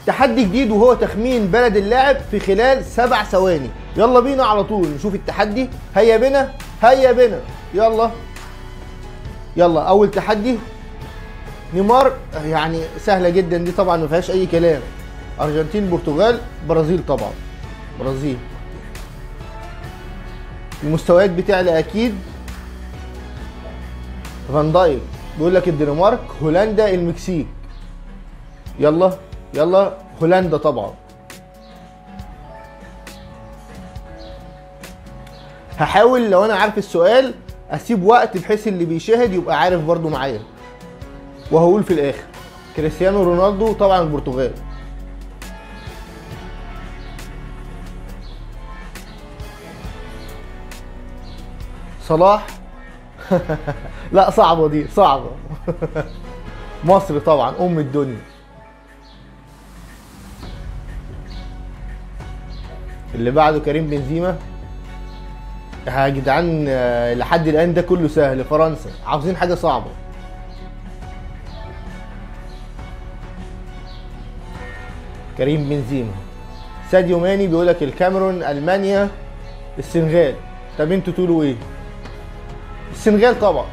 تحدي جديد وهو تخمين بلد اللاعب في خلال سبع ثواني يلا بينا على طول نشوف التحدي هيا بنا هيا بنا يلا يلا اول تحدي نيمار يعني سهله جدا دي طبعا ما فيهاش اي كلام ارجنتين برتغال برازيل طبعا برازيل المستويات بتعلى اكيد فان دايك بيقول لك الدنمارك هولندا المكسيك يلا يلا هولندا طبعا هحاول لو انا عارف السؤال اسيب وقت بحيث اللي بيشاهد يبقى عارف برضو معايا وهقول في الاخر كريستيانو رونالدو طبعا البرتغال صلاح لا صعبة دي صعبة مصر طبعا أم الدنيا اللي بعده كريم بنزيما يا جدعان آه، لحد الآن ده كله سهل فرنسا عاوزين حاجة صعبة كريم بنزيما ساديو ماني بيقول لك الكاميرون المانيا السنغال طب انتوا تقولوا ايه السنغال طبعا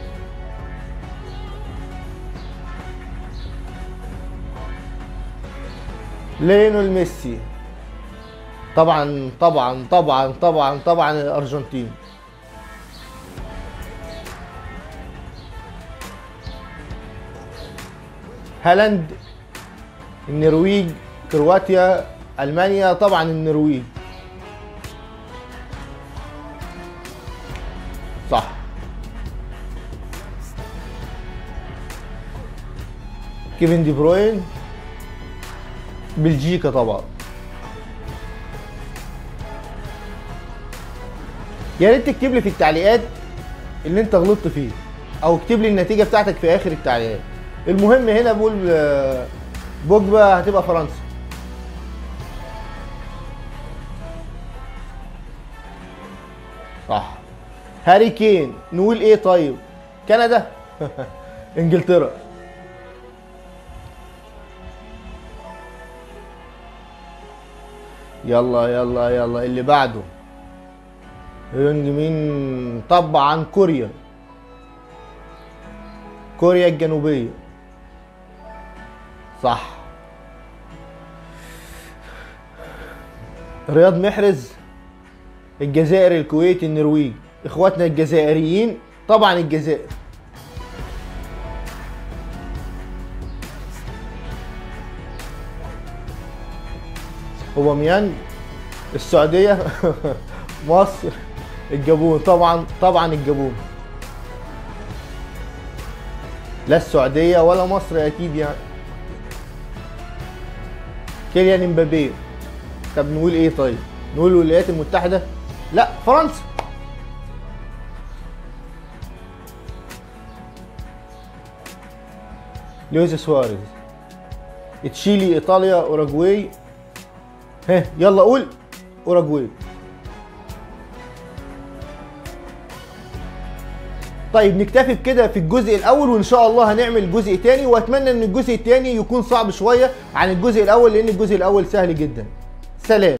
ليونيل ميسي طبعا طبعا طبعا طبعا طبعا الارجنتين هالاند النرويج كرواتيا المانيا طبعا النرويج صح كيفن دي بروين بلجيكا طبعا يا ريت تكتب لي في التعليقات اللي انت غلطت فيه او اكتب لي النتيجه بتاعتك في اخر التعليقات المهم هنا بقول آه، بوجبا هتبقى فرنسا صح هاري كين نقول ايه طيب كندا انجلترا يلا يلا يلا اللي بعده يونج مين طبعا كوريا كوريا الجنوبية صح رياض محرز الجزائر الكويت النرويج اخواتنا الجزائريين طبعا الجزائر اوباميانج السعودية مصر الجابون طبعا طبعا الجابون لا السعودية ولا مصر اكيد يعني كيليان امبابي طب نقول ايه طيب نقول الولايات المتحدة لا فرنسا لويس سواريز تشيلي ايطاليا اوروجواي ها يلا قول اوروجواي طيب نكتفي بكده في الجزء الاول وان شاء الله هنعمل جزء تاني واتمنى ان الجزء التاني يكون صعب شويه عن الجزء الاول لان الجزء الاول سهل جدا سلام